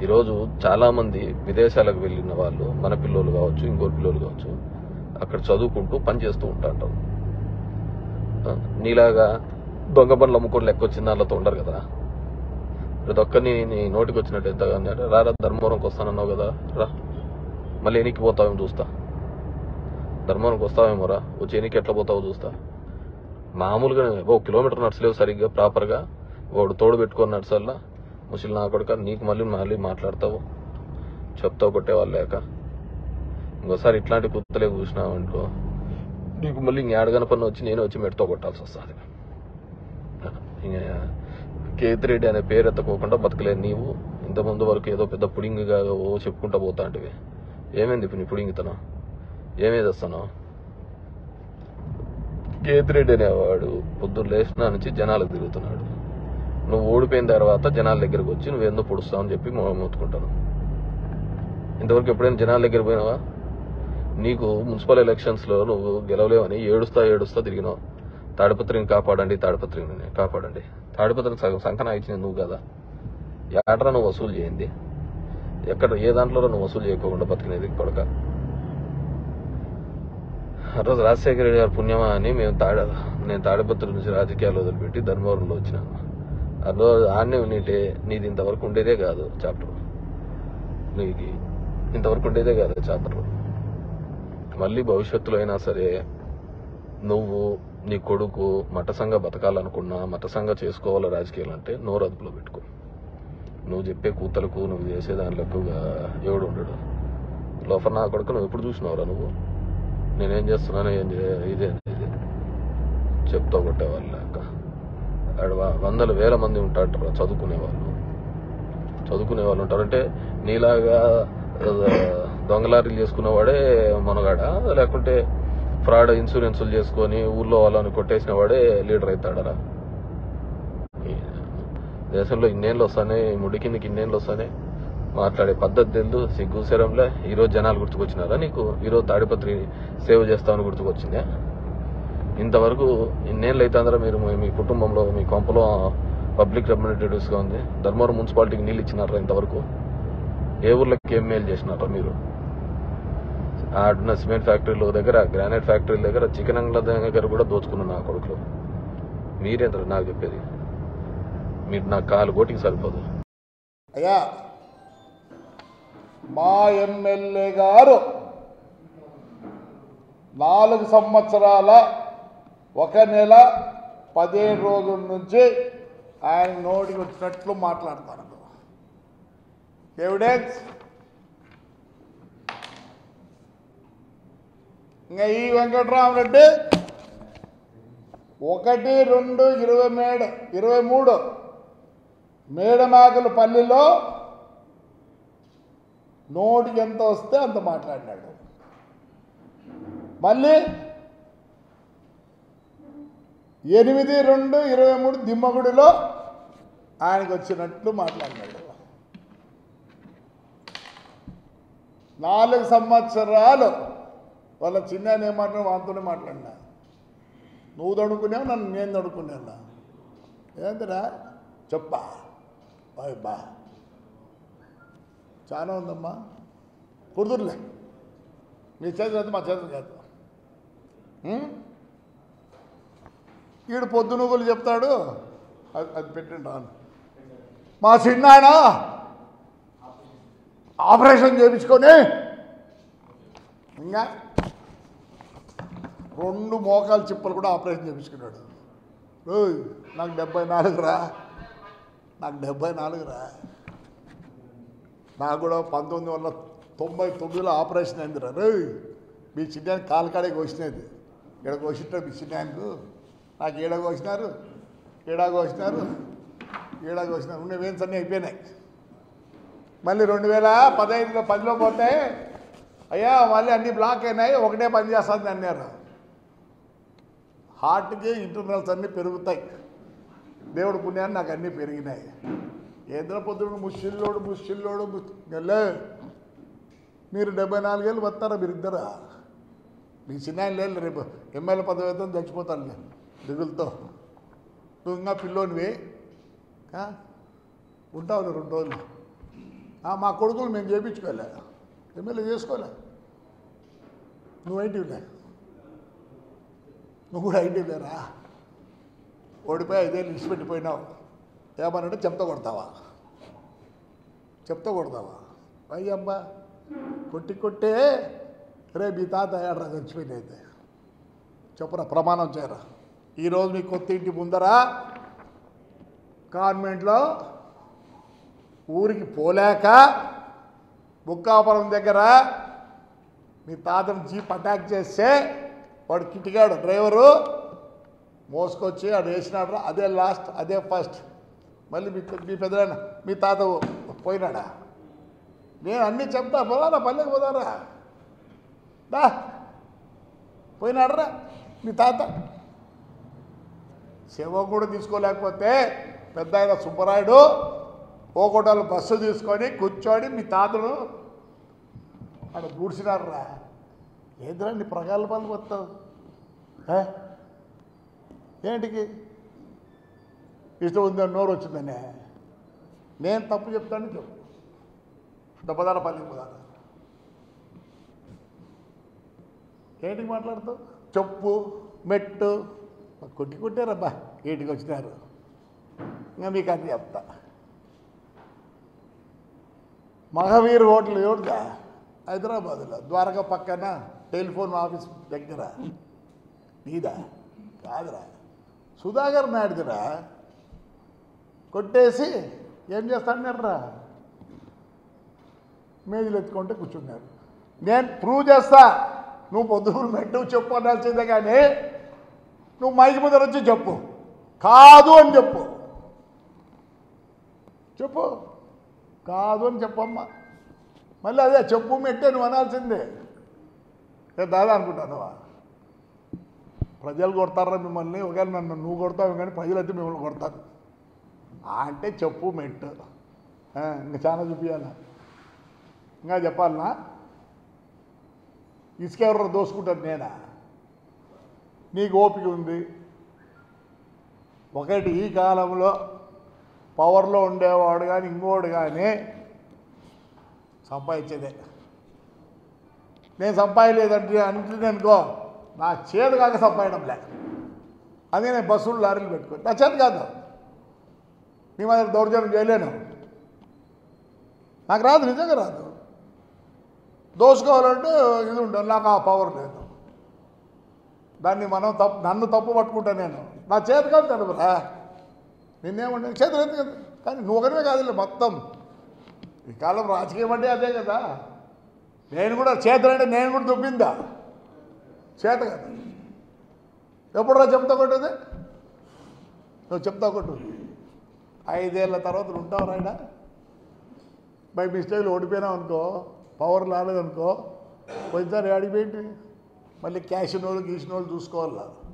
ఈరోజు చాలా మంది విదేశాలకు వెళ్ళిన వాళ్ళు మన పిల్లలు కావచ్చు ఇంకోటి పిల్లలు కావచ్చు అక్కడ చదువుకుంటూ పని చేస్తూ ఉంటాంటారు ఆ, నీలాగా దొంగ పనులు అమ్ముకొని లెక్క వచ్చిన వాళ్ళతో ఉండరు కదా ప్రతి ఒక్కరిని నీ నోటికి వచ్చినట్టు ఎంత అన్నాడు రారా ధర్మవరంకి వస్తానన్నావు కదా రా మళ్ళీ ఎనికి పోతావేమో చూస్తా ధర్మవరంకి వస్తావేమో రా వచ్చి ఎనికి ఎట్లా పోతావో చూస్తా మామూలుగా ఓ కిలోమీటర్ నడచలేవు సరిగ్గా ప్రాపర్గా వాడు తోడు పెట్టుకొని నడచల్లా ముసలి నా కొడుక నీకు మళ్ళీ మళ్ళీ మాట్లాడతావు చెప్తావు కొట్టేవాళ్ళు లేక ఇంకోసారి ఇట్లాంటి కుత్తలే చూసినావు అనుకో నీకు మళ్ళీ ఇంకేడగన పని వచ్చి నేను వచ్చి మెడతో కొట్టాల్సి వస్తుంది ఇంకా కేతిరెడ్డి అనే పేరు ఎత్తకోకుండా బతకలేదు నీవు ఇంతకుముందు వరకు ఏదో పెద్ద పుడింగిగా ఓ చెప్పుకుంటా పోతా అంటివి ఏమైంది ఇప్పుడు నీ పుడింగితనం ఏమేది వస్తాను కేతిరెడ్డి అనేవాడు పొద్దున్న లేచిన నుంచి జనాలకు తిరుగుతున్నాడు నువ్వు ఓడిపోయిన తర్వాత జనాల దగ్గరకు వచ్చి నువ్వు ఎందుకు పొడుస్తావు అని చెప్పి మొ- మొత్తుకుంటాను ఇంతవరకు ఎప్పుడైనా జనాల దగ్గర పోయినావా నీకు మున్సిపల్ ఎలక్షన్స్ లో నువ్వు గెలవలేవని ఏడుస్తా ఏడుస్తా తిరిగినావు తాడిపత్రిని కాపాడండి తాడిపత్రిని కాపాడండి తాడిపత్రికి సగం సంకన ఇచ్చింది నువ్వు కదా ఏట్రా నువ్వు వసూలు చేయింది ఎక్కడ ఏ దాంట్లో నువ్వు వసూలు చేయకోకుండా బతికినది కొడక ఆ రోజు రాజశేఖర రెడ్డి గారి పుణ్యమా అని మేము తాడ నేను తాడిపత్రి నుంచి రాజకీయాలు వదిలిపెట్టి ధర్మవరంలో వచ్చినాను ఆ రోజు ఆడనే ఉన్నింటే నీది ఇంతవరకు ఉండేదే కాదు చాప్టర్ నీకు ఇంతవరకు ఉండేదే కాదు చాప్టర్ మళ్ళీ భవిష్యత్తులో అయినా సరే నువ్వు నీ కొడుకు మఠసంగా బతకాలనుకున్నా మఠసంగా చేసుకోవాలి రాజకీయాలు అంటే నోరు అదుపులో పెట్టుకో నువ్వు చెప్పే కూతలకు నువ్వు చేసే దాంట్లో ఎక్కువగా ఎవడు ఉండడు లోపల నా కొడుకు నువ్వు ఎప్పుడు చూసినావురా నువ్వు నేనేం చేస్తున్నాను ఏం చే- ఇదే ఇదే చెప్తా కొట్టేవాళ్ళు లేక ఆడ వ- వందల వేల మంది ఉంటారు చదువుకునే వాళ్ళు చదువుకునే వాళ్ళు ఉంటారు అంటే నీలాగా ఆ, దొంగలారీలు చేసుకున్నవాడే మనగాడ లేకుంటే ఫ్రాడ్ ఇన్సూరెన్సులు చేసుకొని ఊర్లో వాళ్ళని కొట్టేసిన వాడే లీడర్ అవుతాడరా ఈ దేశంలో ఇన్నేళ్ళు వస్తానే ముడి కిందకి ఇన్నేళ్ళు వస్తానే మాట్లాడే పద్ధతి తెలుదు సిగ్గు శరంలే ఈరోజు జనాలు గుర్తుకొచ్చినారా నీకు ఈరోజు తాడిపత్రి సేవ చేస్తామని గుర్తుకొచ్చిందా ఇంతవరకు ఇన్నేళ్ళు అవుతుందరా మీరు మీ- మీ కుటుంబంలో మీ కొంపలో పబ్లిక్ రిప్రజెంటేటివ్స్ గా ఉంది ధర్మవరం మున్సిపాలిటీకి నీళ్ళు ఇచ్చినారా ఇంతవరకు ఏ ఊర్లకి ఏం మేలు చేసినారా మీరు ఆడున్న సిమెంట్ ఫ్యాక్టరీల దగ్గర గ్రానైట్ ఫ్యాక్టరీల దగ్గర చికెన్ అంగల దగ్గర కూడా దోచుకున్నారు నా కొడుకులు మీరేంటారు నాకు చెప్పేది మీరు నా కాలు కోటికి సరిపోదు అయ్యా మా ఎమ్మెల్యే గారు నాలుగు సంవత్సరాల ఒక నెల పదిహేను రోజుల నుంచి ఆయన నోటికి వచ్చినట్లు మాట్లాడతారు ఎవిడెన్స్ ఇంకా ఈ వెంకట్రామరెడ్డి ఒకటి రెండు ఇరవై మేడ ఇరవై మూడు మేడమాకుల పల్లిలో నోటికి ఎంత వస్తే అంత మాట్లాడినాడు మళ్ళీ ఎనిమిది రెండు ఇరవై మూడు దిమ్మగుడిలో ఆయనకు వచ్చినట్లు మాట్లాడినాడు నాలుగు సంవత్సరాలు వాళ్ళ చిన్న ఏమాటం వాళ్ళతోనే మాట్లాడినా నువ్వు తడుకున్నావు నన్ను నేను తడుకున్నా ఏంటరా చెప్పా బాయ్ బా చాలా ఉందమ్మా కుదురులే మీ చేతులు అయితే మా చేతులు కాదు ఉం? ఈడు పొద్దునుగులు చెప్తాడు అది అది పెట్టండి రాను మా చిన్నాయన ఆపరేషన్ చేయించుకొని ఇంకా రెండు మోకాలు చిప్పలు కూడా ఆపరేషన్ చేయించుకున్నాడు ఓయ్ నాకు డెబ్బై నాలుగు రా నాకు డెబ్బై నాలుగు రా నాకు కూడా పంతొమ్మిది వందల తొంభై తొమ్మిదిలో ఆపరేషన్ అయింది రా రేయ్ మీ చిన్నాయన కాలకాడే కోసినది ఇక్కడ కోసిట్టారు మీ చిన్నాయనకు నాకు ఏడ కోసినారు ఏడా కోసినారు ఏడా కోసినారు ఉన్న వేన్స్ అన్నీ అయిపోయినాయి మళ్ళీ రెండు వేల పదహైదులో పదిలో పోతే అయ్యా మళ్ళీ అన్ని బ్లాక్ అయినాయి ఒకటే పని చేస్తుంది అన్నారు హార్ట్కి ఇంటర్నల్స్ అన్నీ పెరుగుతాయి దేవుడు పుణ్యాన్ని నాకు అన్నీ పెరిగినాయి ఏంద్ర పొద్దుడు ముష్టిల్లోడు ముష్టిల్లోడు గల్లే మీరు డెబ్బై నాలుగేళ్ళు వస్తారా మీరు ఇద్దరా మీ చిన్న లేదు రేపు ఎమ్మెల్యే పదవి అయితే చచ్చిపోతానులే దిగులతో నువ్వు ఇంకా పిల్లోనివి ఆ? ఉంటావు నువ్వు రెండు రోజులు ఆ, మా కొడుకులు మేము చేయించుకోలే ఎమ్మెల్యే చేసుకోలే నువ్వు ఐటీలే నువ్వు కూడా ఐటీలేరా ఓడిపోయి ఐదేళ్ళు ఇడిచిపెట్టిపోయినావు ఏమనంటే చెప్తా కొడతావా చెప్తా కొడతావా అయ్యమ్మా కొట్టి కొట్టే రే మీ తాత ఏడరా చచ్చిపోయినైతే చెప్పురా ప్రమాణం చేయరా ఈరోజు మీ కొత్త ఇంటి ముందర కాన్వెంట్లో ఊరికి పోలేక బుక్కాపురం దగ్గర మీ తాతను జీప్ అటాక్ చేస్తే వాడు కిటికాడు డ్రైవరు మోసుకొచ్చి ఆడు వేసినాడు అదే లాస్ట్ అదే ఫస్ట్ మళ్ళీ మీ మీ పెద్దనాన్న మీ తాత పోయినాడా నేను అన్నీ చెప్తా పోదారా పల్లెకి పోదారా దా పోయినాడరా మీ తాత శవం కూడా తీసుకోలేకపోతే పెద్ద ఆయన సుబ్బరాయుడు ఓకోటలు బస్సు తీసుకొని కూర్చొని మీ తాతను అక్కడ కూర్చున్నారా ఏంద్రా నీ ప్రగల్భాలు వస్తావు ఏ? ఏంటికి ఇష్టం ఉందని నోరు వచ్చిందనే నేను తప్పు చెప్తాను చెప్పు దెబ్బదార పల్లికి పోదారా ఏంటికి మాట్లాడుతావు చెప్పు మెట్టు కొట్టి కొట్టారబ్బా ఏంటికి వచ్చినారు ఇంకా మీకు అది చెప్తా మహావీర్ హోటల్ ఎవరిదా హైదరాబాద్లో ద్వారకా పక్కన టెలిఫోన్ ఆఫీస్ దగ్గర నీదా కాదురా సుధాకర్ నాయుడుదిరా కొట్టేసి ఏం చేస్తాడన్నారా మేజులు ఎత్తుకుంటే కూర్చున్నారు నేను ప్రూవ్ చేస్తా నువ్వు పొద్దుగురు మెట్టు చెప్పు అనాల్సిందే కానీ నువ్వు మైకి ముందర వచ్చి చెప్పు కాదు అని చెప్పు చెప్పు కాదు అని చెప్పమ్మా మళ్ళీ అదే చెప్పు మెట్టే నువ్వు అనాల్సిందే ఏ దాదా అనుకుంటానువా ప్రజలు కొడతారా మిమ్మల్ని ఒకవేళ నన్ను నువ్వు కొడతావు కానీ ప్రజలు అయితే మిమ్మల్ని కొడతారు ఆ అంటే చెప్పు మెట్టు ఆ, ఇంకా చాలా చూపించాలా ఇంకా చెప్పాలనా ఇసుక ఎవరు దోసుకుంటారు నేనా నీకు ఓపిక ఉంది ఒకటి ఈ కాలంలో పవర్లో ఉండేవాడు కానీ ఇంకోడు కానీ సంపాదించేదే నేను సంపాదలేదంటే అంటే అనుకో నా చేతి కాక సంపాదడం లే అదే నేను బస్సులు లారీలు పెట్టుకో నా చేతి కాదు నీ మాదిరి దౌర్జన్యం చేయలేను నాకు రాదు నిజంగా రాదు దోసుకోవాలంటే ఇది ఉండదు నాకు ఆ పవర్ లేదు దాన్ని మనం తప్పు నన్ను తప్పు పట్టుకుంటా నేను నా చేతి కాదు తడుపురా నిన్నేమంటే చేతులు ఎందుకు కదా కానీ నువ్వు ఒకరివే కాదులే మొత్తం ఈ కాలం రాజకీయం అంటే అదే కదా నేను కూడా చేతులు అంటే నేను కూడా దుబ్బిందా చేత కదా ఎప్పుడురా చెప్తా కొట్టేది నువ్వు చెప్తా కొట్టు ఐదేళ్ల తర్వాత నువ్వు ఉంటావు రాయడా బై మిస్టేక్లు ఓడిపోయినావు అనుకో పవర్ రాలేదనుకో పోయినసారి ఆడిపోయింది మళ్ళీ క్యాష్ నోళ్ళు గీసిన వాళ్ళు చూసుకోవాలి